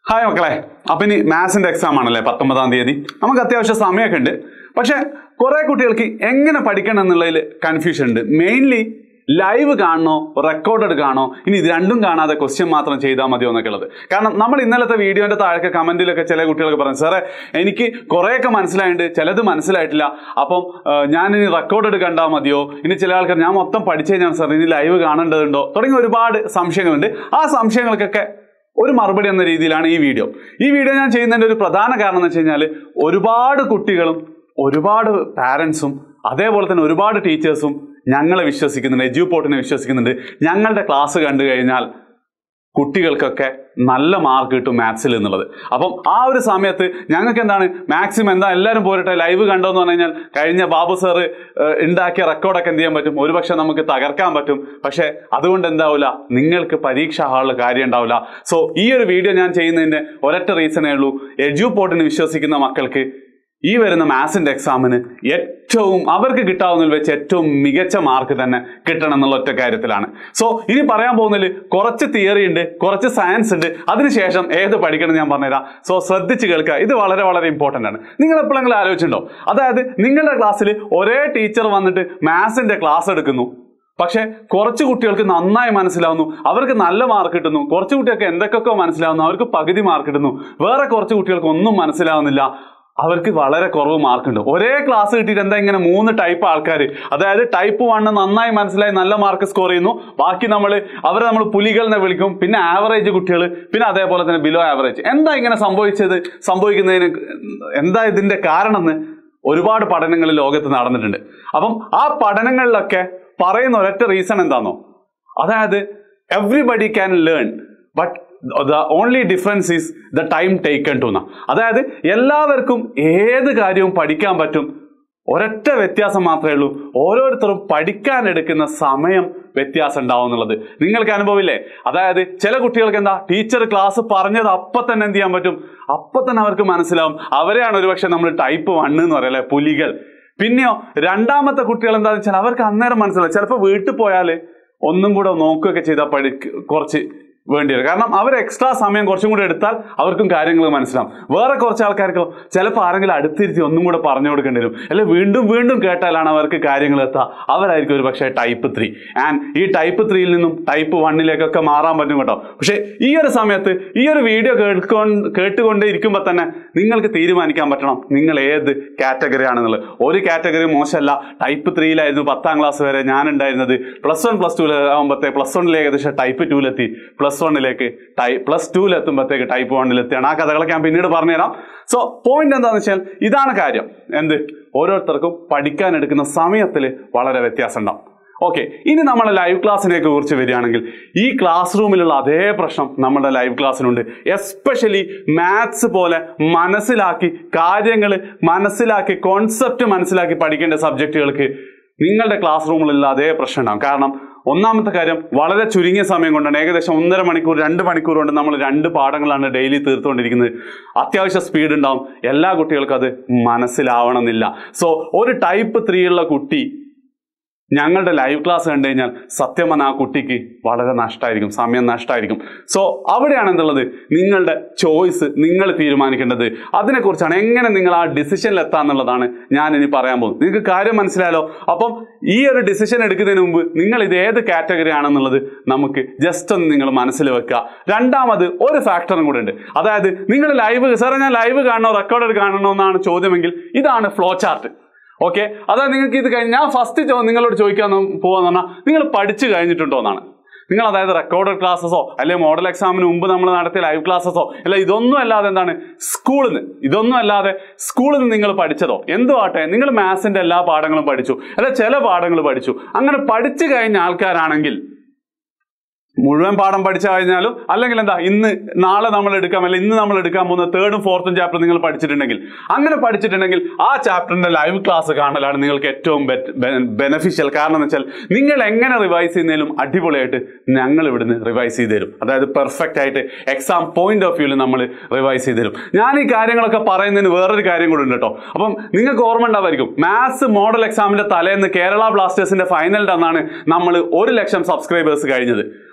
hi മക്കളെ അപ്പം ഇനി മാത്സിന്റെ എക്സാം ആണല്ലേ പത്തൊമ്പതാം തീയതി നമുക്ക് അത്യാവശ്യം സമയമൊക്കെ ഉണ്ട് പക്ഷെ കുറെ കുട്ടികൾക്ക് എങ്ങനെ പഠിക്കണം എന്നുള്ളതിൽ കൺഫ്യൂഷൻ ഉണ്ട് മെയിൻലി ലൈവ് കാണണോ റെക്കോർഡഡ് കാണോ ഇനി ഇത് രണ്ടും കാണാതെ ക്വസ്റ്റ്യൻ മാത്രം ചെയ്താൽ മതിയോ എന്നൊക്കെ ഉള്ളത് കാരണം നമ്മൾ ഇന്നലത്തെ വീഡിയോന്റെ താഴെ കമന്റിലൊക്കെ ചില കുട്ടികൾക്ക് പറഞ്ഞു സാറേ എനിക്ക് കുറേയൊക്കെ മനസ്സിലായിട്ടുണ്ട് ചിലത് മനസ്സിലായിട്ടില്ല അപ്പം ഞാൻ ഇനി റെക്കോർഡഡ് കണ്ടാൽ മതിയോ ഇനി ചില ആൾക്കാർ ഞാൻ മൊത്തം പഠിച്ചു കഴിഞ്ഞാൽ സാർ ഇനി ലൈവ് കാണേണ്ടതുണ്ടോ തുടങ്ങിയ ഒരുപാട് സംശയങ്ങളുണ്ട് ആ സംശയങ്ങൾക്കൊക്കെ ഒരു മറുപടി എന്ന രീതിയിലാണ് ഈ വീഡിയോ ഈ വീഡിയോ ഞാൻ ചെയ്യുന്നതിന്റെ ഒരു പ്രധാന കാരണം എന്ന് വെച്ച് കഴിഞ്ഞാൽ ഒരുപാട് കുട്ടികളും ഒരുപാട് പാരൻസും അതേപോലെ തന്നെ ഒരുപാട് ടീച്ചേഴ്സും ഞങ്ങളെ വിശ്വസിക്കുന്നുണ്ട് എജ്യൂപോർട്ടിനെ വിശ്വസിക്കുന്നുണ്ട് ഞങ്ങളുടെ ക്ലാസ് കണ്ടു കഴിഞ്ഞാൽ കുട്ടികൾക്കൊക്കെ നല്ല മാർക്ക് കിട്ടും മാത്സിൽ എന്നുള്ളത് അപ്പം ആ ഒരു സമയത്ത് ഞങ്ങൾക്ക് എന്താണ് മാക്സിമം എന്താ എല്ലാവരും പോരട്ടെ ലൈവ് കണ്ടോന്ന് പറഞ്ഞു കഴിഞ്ഞാൽ കഴിഞ്ഞ ബാബു സാറ് ഉണ്ടാക്കിയ റെക്കോർഡൊക്കെ എന്ത് ചെയ്യാൻ പറ്റും ഒരുപക്ഷെ നമുക്ക് തകർക്കാൻ പറ്റും പക്ഷെ അതുകൊണ്ട് എന്താവില്ല നിങ്ങൾക്ക് പരീക്ഷ ഹാളിൽ കാര്യം ഉണ്ടാവില്ല സോ ഈ ഒരു വീഡിയോ ഞാൻ ചെയ്യുന്നതിന്റെ ഒരൊറ്റ റീസണേ ഉള്ളൂ എജ്യൂപോർട്ടിന് വിശ്വസിക്കുന്ന മക്കൾക്ക് ഈ വരുന്ന മാത്സിന്റെ എക്സാമിന് ഏറ്റവും അവർക്ക് കിട്ടാവുന്നതിൽ വെച്ച് ഏറ്റവും മികച്ച മാർക്ക് തന്നെ കിട്ടണം എന്നുള്ള ഒറ്റ കാര്യത്തിലാണ് സോ ഇനി പറയാൻ പോകുന്നതിൽ കുറച്ച് തിയറി ഉണ്ട് കുറച്ച് സയൻസ് ഉണ്ട് അതിനുശേഷം ഏത് പഠിക്കണം എന്ന് ഞാൻ പറഞ്ഞുതരാം സോ ശ്രദ്ധിച്ച് കേൾക്കുക ഇത് വളരെ വളരെ ഇമ്പോർട്ടൻ്റ് ആണ് നിങ്ങൾ എപ്പോഴെങ്കിലും ആലോചിച്ചിട്ടുണ്ടോ അതായത് നിങ്ങളുടെ ക്ലാസ്സിൽ ഒരേ ടീച്ചർ വന്നിട്ട് മാത്സിന്റെ ക്ലാസ് എടുക്കുന്നു പക്ഷെ കുറച്ച് കുട്ടികൾക്ക് നന്നായി മനസ്സിലാവുന്നു അവർക്ക് നല്ല മാർക്ക് കിട്ടുന്നു കുറച്ച് കുട്ടികൾക്ക് എന്തൊക്കെയൊക്കെ മനസ്സിലാവുന്നു അവർക്ക് പകുതി മാർക്ക് കിട്ടുന്നു വേറെ കുറച്ച് കുട്ടികൾക്ക് ഒന്നും മനസ്സിലാവുന്നില്ല അവർക്ക് വളരെ കുറവ് മാർക്ക് ഉണ്ട് ഒരേ ക്ലാസ് കിട്ടിയിട്ട് എന്താ ഇങ്ങനെ മൂന്ന് ടൈപ്പ് ആൾക്കാർ അതായത് ടൈപ്പ് വണ്ണ് നന്നായി മനസ്സിലായി നല്ല മാർക്ക് സ്കോർ ചെയ്യുന്നു ബാക്കി നമ്മൾ അവരെ നമ്മൾ പുലികൾ എന്ന് വിളിക്കും പിന്നെ ആവറേജ് കുട്ടികൾ പിന്നെ അതേപോലെ തന്നെ ബിലോ ആവറേജ് എന്താ ഇങ്ങനെ സംഭവിച്ചത് സംഭവിക്കുന്നതിന് എന്താ ഇതിന്റെ കാരണം എന്ന് ഒരുപാട് പഠനങ്ങൾ ലോകത്ത് നടന്നിട്ടുണ്ട് അപ്പം ആ പഠനങ്ങളിലൊക്കെ പറയുന്ന ഒരൊറ്റ റീസൺ എന്താണോ അതായത് everybody can learn but the only difference is the time taken to എന്ന അതായത് എല്ലാവർക്കും ഏത് കാര്യവും പഠിക്കാൻ പറ്റും ഒരൊറ്റ വ്യത്യാസം മാത്രമേ ഉള്ളൂ ഓരോരുത്തരും പഠിക്കാൻ എടുക്കുന്ന സമയം വ്യത്യാസം ഉണ്ടാവും എന്നുള്ളത് നിങ്ങൾക്ക് അനുഭവമില്ലേ അതായത് ചില കുട്ടികൾക്ക് എന്താ ടീച്ചർ ക്ലാസ് പറഞ്ഞത് അപ്പൊ തന്നെ എന്ത് ചെയ്യാൻ പറ്റും അപ്പൊ തന്നെ അവർക്ക് മനസ്സിലാവും അവരെയാണ് ഒരുപക്ഷെ നമ്മൾ ടൈപ്പ് വണ്ണ് എന്ന് പറയല്ലേ പുലികൾ പിന്നെയോ രണ്ടാമത്തെ കുട്ടികൾ എന്താണെന്ന് വെച്ചാൽ അവർക്ക് അന്നേരം മനസ്സിലാവും ചിലപ്പോൾ വീട്ടിൽ പോയാൽ ഒന്നും കൂടെ നോക്കുകയൊക്കെ ചെയ്താൽ പഠി കുറച്ച് വേണ്ടി വരും കാരണം അവർ എക്സ്ട്രാ സമയം കുറച്ചും കൂടെ എടുത്താൽ അവർക്കും കാര്യങ്ങൾ മനസ്സിലാവും വേറെ കുറച്ച് ആൾക്കാർക്ക് ചിലപ്പോൾ ആരെങ്കിലും അടുത്തിരുത്തി ഒന്നും കൂടെ പറഞ്ഞു കൊടുക്കേണ്ടി വരും അല്ലെ വീണ്ടും വീണ്ടും കേട്ടാലാണ് അവർക്ക് കാര്യങ്ങൾ എത്തുക അവരായിരിക്കും ഒരു പക്ഷേ ടൈപ്പ് ത്രീ ആൻഡ് ഈ ടൈപ്പ് ത്രീയിൽ നിന്നും ടൈപ്പ് വണ്ണിലേക്കൊക്കെ മാറാൻ പറ്റും കേട്ടോ പക്ഷേ ഈ ഒരു സമയത്ത് ഈ ഒരു വീഡിയോ കേൾക്കൊണ്ട് കേട്ടുകൊണ്ടേ ഇരിക്കുമ്പോൾ തന്നെ നിങ്ങൾക്ക് തീരുമാനിക്കാൻ പറ്റണം നിങ്ങൾ ഏത് കാറ്റഗറി ആണെന്നുള്ളത് ഒരു കാറ്റഗറി മോശമല്ല ടൈപ്പ് ത്രീയിലായിരുന്നു പത്താം ക്ലാസ് വരെ ഞാൻ ഉണ്ടായിരുന്നത് പ്ലസ് വൺ പ്ലസ് ടു ആകുമ്പോഴത്തെ പ്ലസ് വണ്ണിൽ ഏകദേശം ടൈപ്പ് ടൂലെത്തി പ്ലസ് വണ്ണിലേക്ക് ടൈ പ്ലസ് ടൂവിൽ എത്തുമ്പോഴത്തേക്ക് ടൈപ്പ് വണ്ണിൽ എത്തിയാണ് ആ കഥകളൊക്കെ ഞാൻ പിന്നീട് പറഞ്ഞുതരാം സോ പോയിന്റ് എന്താണെന്ന് വെച്ചാൽ ഇതാണ് കാര്യം എന്ത് ഓരോരുത്തർക്കും പഠിക്കാൻ എടുക്കുന്ന സമയത്തിൽ വളരെ വ്യത്യാസം ഉണ്ടാവും ഓക്കെ ഇനി നമ്മളെ ലൈവ് ക്ലാസ്സിനെ കുറിച്ച് വരികയാണെങ്കിൽ ഈ ക്ലാസ് റൂമിലുള്ള അതേ പ്രശ്നം നമ്മുടെ ലൈവ് ക്ലാസ്സിനുണ്ട് എസ്പെഷ്യലി മാത്സ് പോലെ മനസ്സിലാക്കി കാര്യങ്ങൾ മനസ്സിലാക്കി കോൺസെപ്റ്റ് മനസ്സിലാക്കി പഠിക്കേണ്ട സബ്ജക്റ്റുകൾക്ക് നിങ്ങളുടെ ക്ലാസ് റൂമിലുള്ള അതേ പ്രശ്നം ഉണ്ടാകും കാരണം ഒന്നാമത്തെ കാര്യം വളരെ ചുരുങ്ങിയ സമയം കൊണ്ടാണ് ഏകദേശം ഒന്നര മണിക്കൂർ രണ്ട് മണിക്കൂർ കൊണ്ട് നമ്മൾ രണ്ട് പാഠങ്ങളാണ് ഡെയിലി തീർത്തുകൊണ്ടിരിക്കുന്നത് അത്യാവശ്യം സ്പീഡ് ഉണ്ടാവും എല്ലാ കുട്ടികൾക്കും അത് മനസ്സിലാവണമെന്നില്ല സോ ഒരു ടൈപ്പ് ത്രീ ഉള്ള കുട്ടി ഞങ്ങളുടെ ലൈവ് ക്ലാസ് കണ്ടു കഴിഞ്ഞാൽ സത്യം പറഞ്ഞാൽ ആ കുട്ടിക്ക് വളരെ നഷ്ടമായിരിക്കും സമയം നഷ്ടമായിരിക്കും സോ അവിടെയാണ് എന്തുള്ളത് നിങ്ങളുടെ ചോയ്സ് നിങ്ങൾ തീരുമാനിക്കേണ്ടത് അതിനെക്കുറിച്ചാണ് എങ്ങനെ നിങ്ങൾ ആ ഡിസിഷനിൽ എത്താന്നുള്ളതാണ് ഞാൻ ഇനി പറയാൻ പോകുന്നത് നിങ്ങൾക്ക് കാര്യം മനസ്സിലായാലോ അപ്പം ഈ ഒരു ഡിസിഷൻ എടുക്കുന്നതിന് മുമ്പ് നിങ്ങൾ ഇത് ഏത് കാറ്റഗറി ആണെന്നുള്ളത് നമുക്ക് ജസ്റ്റ് ഒന്ന് നിങ്ങൾ മനസ്സിൽ വെക്കുക രണ്ടാമത് ഒരു ഫാക്ടറും കൂടെ ഉണ്ട് അതായത് നിങ്ങൾ ലൈവ് സാറേ ഞാൻ ലൈവ് കാണണോ റെക്കോർഡഡ് കാണണോ എന്നാണ് ചോദ്യമെങ്കിൽ ഇതാണ് ഫ്ലോ ചാർട്ട് ഓക്കെ അതായത് നിങ്ങൾക്ക് ഇത് കഴിഞ്ഞ് ഞാൻ ഫസ്റ്റ് നിങ്ങളോട് ചോദിക്കാൻ പോവാന്ന് പറഞ്ഞാൽ നിങ്ങൾ പഠിച്ചു കഴിഞ്ഞിട്ടുണ്ടോ എന്നാണ് നിങ്ങൾ അതായത് റെക്കോർഡഡ് ക്ലാസ്സസോ അല്ലെങ്കിൽ മോഡൽ എക്സാമിന് മുമ്പ് നമ്മൾ നടത്തിയ ലൈവ് ക്ലാസ്സസോ അല്ല ഇതൊന്നും അല്ലാതെ എന്താണ് സ്കൂളിൽ നിന്ന് ഇതൊന്നും അല്ലാതെ സ്കൂളിൽ നിന്ന് നിങ്ങൾ പഠിച്ചതോ എന്തോ ആട്ടെ നിങ്ങൾ മാത്സിന്റെ എല്ലാ പാഠങ്ങളും പഠിച്ചു അല്ല ചില പാഠങ്ങൾ പഠിച്ചു അങ്ങനെ പഠിച്ചു കഴിഞ്ഞ ആൾക്കാരാണെങ്കിൽ മുഴുവൻ പാഠം പഠിച്ചു കഴിഞ്ഞാലും അല്ലെങ്കിൽ എന്താ ഇന്ന് നാളെ നമ്മൾ എടുക്കാം അല്ലെങ്കിൽ ഇന്ന് നമ്മൾ എടുക്കാൻ പോകുന്ന തേർഡും ഫോർത്തും ചാപ്റ്റർ നിങ്ങൾ പഠിച്ചിട്ടുണ്ടെങ്കിൽ അങ്ങനെ പഠിച്ചിട്ടുണ്ടെങ്കിൽ ആ ചാപ്റ്ററിന്റെ ലൈവ് ക്ലാസ് കാണലാണ് നിങ്ങൾക്ക് ഏറ്റവും ബെനഫിഷ്യൽ കാരണം എന്ന് വെച്ചാൽ നിങ്ങൾ എങ്ങനെ റിവൈസ് ചെയ്യുന്നതിലും അടിപൊളിയായിട്ട് ഞങ്ങൾ ഇവിടുന്ന് റിവൈസ് ചെയ്ത് തരും അതായത് പെർഫെക്റ്റ് ആയിട്ട് എക്സാം പോയിന്റ് ഓഫ് വ്യൂവിൽ നമ്മൾ റിവൈസ് ചെയ്ത് തരും ഞാൻ ഈ കാര്യങ്ങളൊക്കെ പറയുന്നതിന് വേറൊരു കാര്യം കൂടി ഉണ്ട് കേട്ടോ അപ്പം നിങ്ങൾക്ക് ഓർമ്മ ഉണ്ടാവായിരിക്കും മാത്സ് മോഡൽ എക്സാമിന്റെ തലേന്ന് കേരള ബ്ലാസ്റ്റേഴ്സിന്റെ ഫൈനലിന്റെ അന്നാണ് നമ്മൾ ഒരു ലക്ഷം സബ്സ്ക്രൈബേഴ്സ് കഴിഞ്ഞത്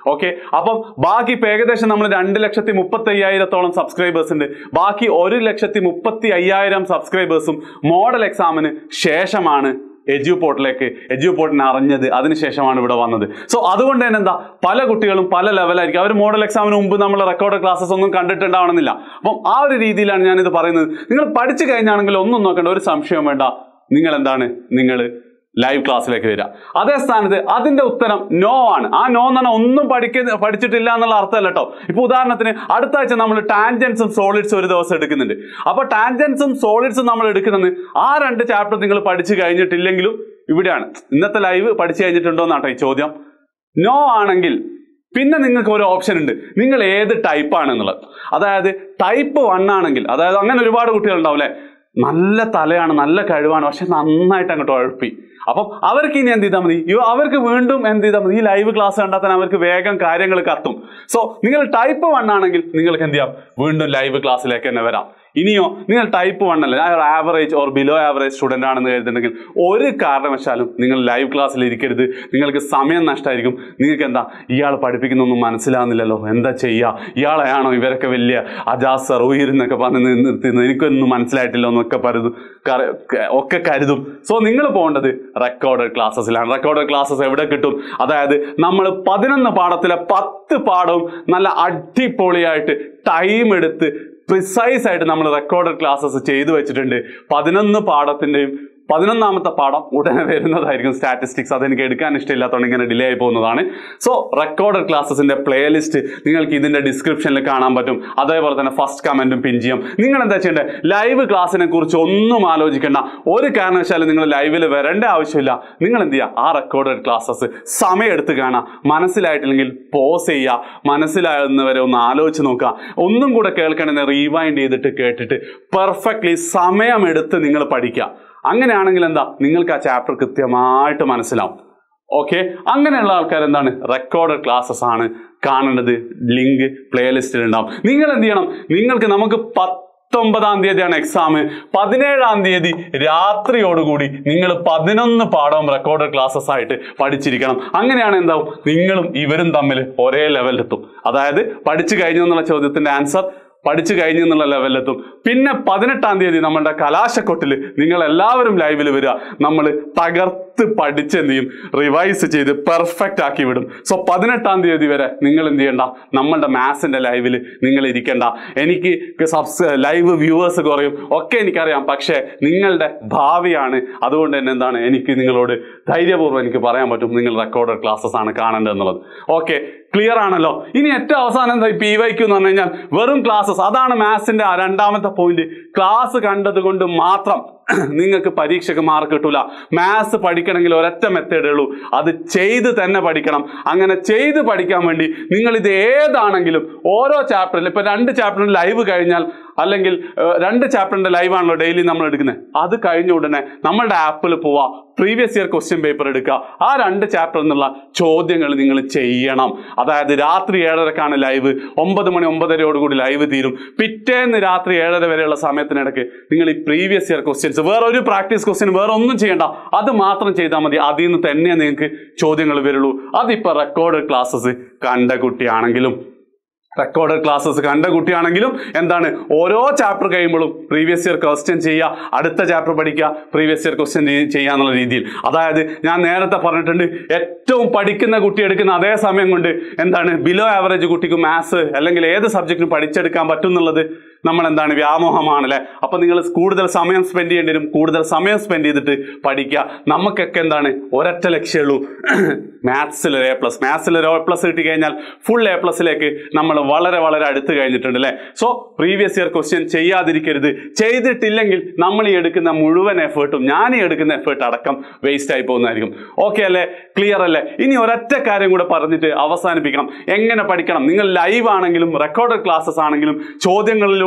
ഓക്കെ അപ്പം ബാക്കി ഇപ്പൊ ഏകദേശം നമ്മൾ രണ്ട് ലക്ഷത്തി മുപ്പത്തി അയ്യായിരത്തോളം സബ്സ്ക്രൈബേഴ്സ് ഉണ്ട് ബാക്കി ഒരു ലക്ഷത്തി മുപ്പത്തി അയ്യായിരം സബ്സ്ക്രൈബേഴ്സും മോഡൽ എക്സാമിന് ശേഷമാണ് എജ്യു പോർട്ടിലേക്ക് എജ്യു പോർട്ടിനെ അറിഞ്ഞത് അതിനുശേഷമാണ് ഇവിടെ വന്നത് സോ അതുകൊണ്ട് തന്നെ എന്താ പല കുട്ടികളും പല ലെവലായിരിക്കും അവർ മോഡൽ എക്സാമിന് മുമ്പ് നമ്മൾ റെക്കോർഡ് ക്ലാസ്സസ് ഒന്നും കണ്ടിട്ടുണ്ടാവണമെന്നില്ല അപ്പം ആ ഒരു രീതിയിലാണ് ഞാനിത് പറയുന്നത് നിങ്ങൾ പഠിച്ചു കഴിഞ്ഞാണെങ്കിൽ ഒന്നും നോക്കേണ്ട ഒരു സംശയവും വേണ്ട നിങ്ങൾ എന്താണ് നിങ്ങൾ ലൈവ് ക്ലാസ്സിലേക്ക് വരിക അതേ സ്ഥാനത്ത് അതിന്റെ ഉത്തരം നോ ആണ് ആ നോ എന്ന് പറഞ്ഞാൽ ഒന്നും പഠിക്ക പഠിച്ചിട്ടില്ല എന്നുള്ള അർത്ഥമല്ല കേട്ടോ ഇപ്പൊ ഉദാഹരണത്തിന് അടുത്ത ആഴ്ച നമ്മൾ ടാൻജൻസും സോളിഡ്സും ഒരു ദിവസം എടുക്കുന്നുണ്ട് അപ്പൊ ടാൻജൻസും സോളിഡ്സും നമ്മൾ എടുക്കുന്നത് ആ രണ്ട് ചാപ്റ്റർ നിങ്ങൾ പഠിച്ചു കഴിഞ്ഞിട്ടില്ലെങ്കിലും ഇവിടെയാണ് ഇന്നത്തെ ലൈവ് പഠിച്ചു കഴിഞ്ഞിട്ടുണ്ടോ എന്നാട്ടോ ഈ ചോദ്യം നോ ആണെങ്കിൽ പിന്നെ നിങ്ങൾക്ക് ഒരു ഓപ്ഷൻ ഉണ്ട് നിങ്ങൾ ഏത് ടൈപ്പ് ആണ് എന്നുള്ളത് അതായത് ടൈപ്പ് വൺ ആണെങ്കിൽ അതായത് അങ്ങനെ ഒരുപാട് കുട്ടികൾ ഉണ്ടാവും അല്ലെ നല്ല തലയാണ് നല്ല കഴിവാണ് പക്ഷെ നന്നായിട്ട് അങ്ങോട്ട് ഉഴപ്പി അപ്പം അവർക്ക് ഇനി എന്ത് ചെയ്താൽ മതി യോ അവർക്ക് വീണ്ടും എന്ത് ചെയ്താൽ മതി ഈ ലൈവ് ക്ലാസ് കണ്ടാൽ തന്നെ അവർക്ക് വേഗം കാര്യങ്ങൾ കത്തും സോ നിങ്ങൾ ടൈപ്പ് വൺ ആണെങ്കിൽ നിങ്ങൾക്ക് എന്ത് ചെയ്യാം വീണ്ടും ലൈവ് ക്ലാസ്സിലേക്ക് തന്നെ വരാം ഇനിയോ നിങ്ങൾ ടൈപ്പ് വൺ അല്ല average or below average student ആണെന്ന് കരുതുന്നുണ്ടെങ്കിൽ ഒരു കാരണവശാലും നിങ്ങൾ ലൈവ് ക്ലാസ്സിൽ ഇരിക്കരുത് നിങ്ങൾക്ക് സമയം നഷ്ടമായിരിക്കും നിങ്ങൾക്ക് എന്താ ഇയാൾ പഠിപ്പിക്കുന്നൊന്നും മനസ്സിലാകുന്നില്ലല്ലോ എന്താ ചെയ്യുക ഇയാളെയാണോ ഇവരൊക്കെ വലിയ അജാസ് സർ ഉയരുന്നൊക്കെ പറഞ്ഞ് നി- നിർത്തുന്നത് എനിക്കൊന്നും മനസ്സിലായിട്ടില്ല എന്നൊക്കെ പരുതും കര- ക- ഒക്കെ കരുതും സോ നിങ്ങൾ പോകേണ്ടത് റെക്കോർഡഡ് ക്ലാസ്സസിലാണ് റെക്കോർഡഡ് ക്ലാസ്സസ് എവിടെ കിട്ടും അതായത് നമ്മൾ പതിനൊന്ന് പാഠത്തിലെ പത്ത് പാഠവും നല്ല അടിപൊളിയായിട്ട് ടൈം എടുത്ത് പ്രിസൈസ് ആയിട്ട് നമ്മൾ റെക്കോർഡഡ് ക്ലാസ്സസ് ചെയ്തു വെച്ചിട്ടുണ്ട് പതിനൊന്ന് പാഠത്തിന്റെയും പതിനൊന്നാമത്തെ പാഠം ഉടനെ വരുന്നതായിരിക്കും സ്റ്റാറ്റിസ്റ്റിക്സ് അതെനിക്ക് എടുക്കാൻ ഇഷ്ടമില്ലാത്തതുകൊണ്ട് ഇങ്ങനെ ഡിലേ ആയി പോകുന്നതാണ് സോ റെക്കോർഡഡ് ക്ലാസ്സസിന്റെ പ്ലേലിസ്റ്റ് നിങ്ങൾക്ക് ഇതിന്റെ ഡിസ്ക്രിപ്ഷനിൽ കാണാൻ പറ്റും അതേപോലെ തന്നെ ഫസ്റ്റ് കമന്റും പിൻ ചെയ്യാം നിങ്ങൾ എന്താ ചെയ്യേണ്ടത് ലൈവ് ക്ലാസ്സിനെ കുറിച്ച് ഒന്നും ആലോചിക്കേണ്ട ഒരു കാരണവശാലും നിങ്ങൾ ലൈവിൽ വരേണ്ട ആവശ്യമില്ല നിങ്ങൾ എന്ത് ചെയ്യുക ആ റെക്കോർഡഡ് ക്ലാസ്സസ് സമയം എടുത്ത് കാണാം മനസ്സിലായിട്ടില്ലെങ്കിൽ പോസ് ചെയ്യുക മനസ്സിലാകുന്നവരെ ഒന്ന് ആലോചിച്ച് നോക്കുക ഒന്നും കൂടെ കേൾക്കണമെന്ന് റീവൈൻഡ് ചെയ്തിട്ട് കേട്ടിട്ട് പെർഫെക്റ്റ്ലി സമയമെടുത്ത് നിങ്ങൾ പഠിക്കുക അങ്ങനെയാണെങ്കിൽ എന്താ നിങ്ങൾക്ക് ആ ചാപ്റ്റർ കൃത്യമായിട്ട് മനസ്സിലാവും ഓക്കെ അങ്ങനെയുള്ള ആൾക്കാർ എന്താണ് റെക്കോർഡഡ് ക്ലാസ്സസ് ആണ് കാണേണ്ടത് ലിങ്ക് പ്ലേലിസ്റ്റിൽ ഉണ്ടാവും നിങ്ങൾ എന്ത് ചെയ്യണം നിങ്ങൾക്ക് നമുക്ക് പത്തൊമ്പതാം തീയതിയാണ് എക്സാം പതിനേഴാം തീയതി രാത്രിയോടുകൂടി നിങ്ങൾ പതിനൊന്ന് പാഠവും റെക്കോർഡഡ് ക്ലാസ്സസ് ആയിട്ട് പഠിച്ചിരിക്കണം അങ്ങനെയാണ് എന്താവും നിങ്ങളും ഇവരും തമ്മിൽ ഒരേ ലെവലിലെത്തും അതായത് പഠിച്ചു കഴിഞ്ഞു എന്നുള്ള ചോദ്യത്തിന്റെ ആൻസർ പഠിച്ചു കഴിഞ്ഞു എന്നുള്ള ലെവലിലെത്തും പിന്നെ പതിനെട്ടാം തീയതി നമ്മളുടെ കലാശക്കൊട്ടിൽ നിങ്ങൾ എല്ലാവരും ലൈവിൽ വരിക നമ്മൾ തകർത്ത് പഠിച്ച് എന്ത് ചെയ്യും റിവൈസ് ചെയ്ത് പെർഫെക്റ്റ് ആക്കി വിടും സോ പതിനെട്ടാം തീയതി വരെ നിങ്ങൾ എന്ത് ചെയ്യണ്ട നമ്മളുടെ മാത്സിന്റെ ലൈവിൽ നിങ്ങൾ ഇരിക്കണ്ട എനിക്ക് സബ്സ് ലൈവ് വ്യൂവേഴ്സ് കുറയും ഒക്കെ എനിക്കറിയാം പക്ഷേ നിങ്ങളുടെ ഭാവിയാണ് അതുകൊണ്ട് തന്നെ എന്താണ് എനിക്ക് നിങ്ങളോട് ധൈര്യപൂർവ്വം എനിക്ക് പറയാൻ പറ്റും നിങ്ങൾ റെക്കോർഡഡ് ക്ലാസ്സസ് ആണ് കാണേണ്ടത് എന്നുള്ളത് ഓക്കെ ക്ലിയർ ആണല്ലോ ഇനി ഏറ്റവും അവസാനം എന്താ പി വൈക്യു എന്ന് പറഞ്ഞു കഴിഞ്ഞാൽ വെറും ക്ലാസ്സസ് അതാണ് മാത്സിന്റെ ആ രണ്ടാമത്തെ പോയിന്റ് ക്ലാസ് കണ്ടത് കൊണ്ട് മാത്രം നിങ്ങൾക്ക് പരീക്ഷയ്ക്ക് മാർക്ക് കിട്ടൂല മാത്സ് പഠിക്കണമെങ്കിൽ ഒരൊറ്റ മെത്തേഡേ ഉള്ളൂ അത് ചെയ്ത് തന്നെ പഠിക്കണം അങ്ങനെ ചെയ്ത് പഠിക്കാൻ വേണ്ടി നിങ്ങൾ ഇത് ഏതാണെങ്കിലും ഓരോ ചാപ്റ്ററിൽ ഇപ്പൊ രണ്ട് ചാപ്റ്ററിൽ ലൈവ് കഴിഞ്ഞാൽ അല്ലെങ്കിൽ ഏഹ്, രണ്ട് ചാപ്റ്ററിന്റെ ലൈവ് ആണല്ലോ ഡെയിലി നമ്മൾ എടുക്കുന്നത് അത് കഴിഞ്ഞ ഉടനെ നമ്മളുടെ ആപ്പിൽ പോവാ പ്രീവിയസ് ഇയർ ക്വസ്റ്റ്യൻ പേപ്പർ എടുക്കുക ആ രണ്ട് ചാപ്റ്റർ എന്നുള്ള ചോദ്യങ്ങൾ നിങ്ങൾ ചെയ്യണം അതായത് രാത്രി ഏഴരക്കാണ് ലൈവ് ഒമ്പത് മണി ഒമ്പതരയോടുകൂടി ലൈവ് തീരും പിറ്റേന്ന് രാത്രി ഏഴര വരെയുള്ള സമയത്തിനിടയ്ക്ക് നിങ്ങൾ ഈ പ്രീവിയസ് ഇയർ ക്വസ്റ്റ്യൻസ് വേറെ ഒരു പ്രാക്ടീസ് ക്വസ്റ്റ്യൻ വേറെ ഒന്നും ചെയ്യണ്ട അത് മാത്രം ചെയ്താൽ മതി അതിൽ നിന്ന് തന്നെ നിങ്ങൾക്ക് ചോദ്യങ്ങൾ വരുള്ളൂ അതിപ്പോ റെക്കോർഡ് ക്ലാസ്സസ് കണ്ട കുട്ടിയാണെങ്കിലും റെക്കോർഡഡ് ക്ലാസ്സസ് കണ്ട കുട്ടിയാണെങ്കിലും എന്താണ് ഓരോ ചാപ്റ്റർ കഴിയുമ്പോഴും പ്രീവിയസ് ഇയർ ക്വസ്റ്റ്യൻ ചെയ്യുക അടുത്ത ചാപ്റ്റർ പഠിക്കുക പ്രീവിയസ് ഇയർ ക്വസ്റ്റ്യൻ ചെയ്യുക എന്നുള്ള രീതിയിൽ അതായത് ഞാൻ നേരത്തെ പറഞ്ഞിട്ടുണ്ട് ഏറ്റവും പഠിക്കുന്ന കുട്ടി എടുക്കുന്ന അതേ സമയം കൊണ്ട് എന്താണ് ബിലോ ആവറേജ് കുട്ടിക്ക് മാത്സ് അല്ലെങ്കിൽ ഏത് സബ്ജക്റ്റിനും പഠിച്ചെടുക്കാൻ പറ്റും എന്നുള്ളത് നമ്മൾ എന്താണ് വ്യാമോഹമാണ് അല്ലെ അപ്പൊ നിങ്ങൾ കൂടുതൽ സമയം സ്പെൻഡ് ചെയ്യേണ്ടി വരും കൂടുതൽ സമയം സ്പെൻഡ് ചെയ്തിട്ട് പഠിക്കുക നമുക്കൊക്കെ എന്താണ് ഒരൊറ്റ ലക്ഷ്യമുള്ളൂ മാത്സിൽ ഒരു എ പ്ലസ് മാത്സിൽ ഒരു എ പ്ലസ് കിട്ടി കഴിഞ്ഞാൽ ഫുൾ എ പ്ലസിലേക്ക് നമ്മൾ വളരെ വളരെ അടുത്ത് കഴിഞ്ഞിട്ടുണ്ട് അല്ലേ സോ പ്രീവിയസ് ഇയർ ക്വസ്റ്റ്യൻ ചെയ്യാതിരിക്കരുത് ചെയ്തിട്ടില്ലെങ്കിൽ നമ്മൾ ഈ എടുക്കുന്ന മുഴുവൻ എഫേർട്ടും ഞാൻ ഈ എടുക്കുന്ന എഫേർട്ട് അടക്കം വേസ്റ്റ് ആയി പോകുന്നതായിരിക്കും ഓക്കെ അല്ലേ ക്ലിയർ അല്ലേ ഇനി ഒരൊറ്റ കാര്യം കൂടെ പറഞ്ഞിട്ട് അവസാനിപ്പിക്കണം എങ്ങനെ പഠിക്കണം നിങ്ങൾ ലൈവ് ആണെങ്കിലും റെക്കോർഡഡ് ക്ലാസ്സസ് ആണെങ്കിലും ചോദ്യങ്ങളിലൂടെ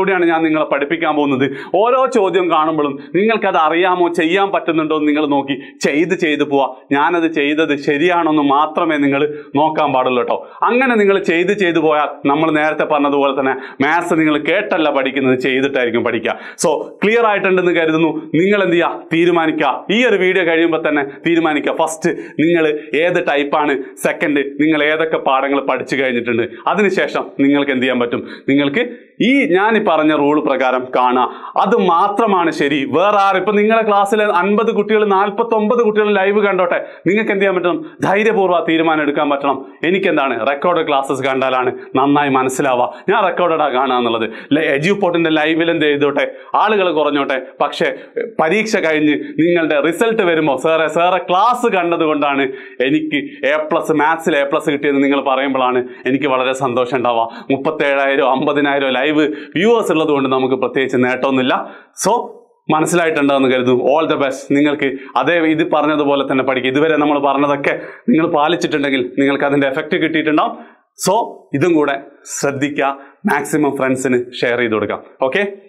കൂടിയാണ് ഞാൻ നിങ്ങളെ പഠിപ്പിക്കാൻ പോകുന്നത് ഓരോ ചോദ്യം കാണുമ്പോഴും നിങ്ങൾക്കത് അറിയാമോ ചെയ്യാൻ പറ്റുന്നുണ്ടോ എന്ന് നിങ്ങൾ നോക്കി ചെയ്ത് ചെയ്ത് പോവാ ഞാനത് ചെയ്തത് ശരിയാണോന്ന് മാത്രമേ നിങ്ങൾ നോക്കാൻ പാടുള്ളൂ കേട്ടോ അങ്ങനെ നിങ്ങൾ ചെയ്ത് ചെയ്ത് പോയാൽ നമ്മൾ നേരത്തെ പറഞ്ഞതുപോലെ തന്നെ മാത്സ് നിങ്ങൾ കേട്ടല്ല പഠിക്കുന്നത് ചെയ്തിട്ടായിരിക്കും പഠിക്കുക സോ ക്ലിയർ ആയിട്ടുണ്ടെന്ന് കരുതുന്നു നിങ്ങൾ എന്ത് ചെയ്യുക തീരുമാനിക്കുക ഈ ഒരു വീഡിയോ കഴിയുമ്പോൾ തന്നെ തീരുമാനിക്കുക ഫസ്റ്റ് നിങ്ങൾ ഏത് ടൈപ്പാണ് സെക്കൻഡ് നിങ്ങൾ ഏതൊക്കെ പാഠങ്ങൾ പഠിച്ചു കഴിഞ്ഞിട്ടുണ്ട് അതിനുശേഷം നിങ്ങൾക്ക് എന്ത് ചെയ്യാൻ പറ്റും നിങ്ങൾക്ക് ഈ ഞാൻ ഈ പറഞ്ഞ റൂൾ പ്രകാരം കാണുക അത് മാത്രമാണ് ശരി വേറെ ആരും ഇപ്പൊ നിങ്ങളുടെ ക്ലാസ്സിൽ അൻപത് കുട്ടികൾ നാൽപ്പത്തി ഒമ്പത് കുട്ടികൾ ലൈവ് കണ്ടോട്ടെ നിങ്ങൾക്ക് എന്ത് ചെയ്യാൻ പറ്റണം ധൈര്യപൂർവ്വം തീരുമാനം എടുക്കാൻ പറ്റണം എനിക്കെന്താണ് റെക്കോർഡ് ക്ലാസ്സസ് കണ്ടാലാണ് നന്നായി മനസ്സിലാവുക ഞാൻ റെക്കോർഡാ കാണുക എന്നുള്ളത് എജ്യൂപോർട്ടിന്റെ ലൈവിൽ എന്ത് ചെയ്തോട്ടെ ആളുകൾ കുറഞ്ഞോട്ടെ പക്ഷേ പരീക്ഷ കഴിഞ്ഞ് നിങ്ങളുടെ റിസൾട്ട് വരുമ്പോൾ സാറെ സാറെ ക്ലാസ് കണ്ടതുകൊണ്ടാണ് എനിക്ക് എ പ്ലസ് മാത്സിൽ എ പ്ലസ് കിട്ടിയെന്ന് നിങ്ങൾ പറയുമ്പോഴാണ് എനിക്ക് വളരെ സന്തോഷം ഉണ്ടാവുക മുപ്പത്തേഴായിരം അമ്പതിനായിരം ലൈവ് വ്യൂവേഴ്സ് ഉള്ളത് കൊണ്ട് നമുക്ക് പ്രത്യേകിച്ച് നേട്ടമൊന്നുമില്ല സോ മനസ്സിലായിട്ടുണ്ടാവുമെന്ന് കരുതുന്നു ഓൾ ദ ബെസ്റ്റ് നിങ്ങൾക്ക് അതേ ഇത് പറഞ്ഞതുപോലെ തന്നെ പഠിക്കുക ഇതുവരെ നമ്മൾ പറഞ്ഞതൊക്കെ നിങ്ങൾ പാലിച്ചിട്ടുണ്ടെങ്കിൽ നിങ്ങൾക്ക് അതിൻ്റെ എഫക്റ്റ് കിട്ടിയിട്ടുണ്ടാവും സോ ഇതും കൂടെ ശ്രദ്ധിക്കുക മാക്സിമം ഫ്രണ്ട്സിന് ഷെയർ ചെയ്ത് കൊടുക്കാം ഓക്കെ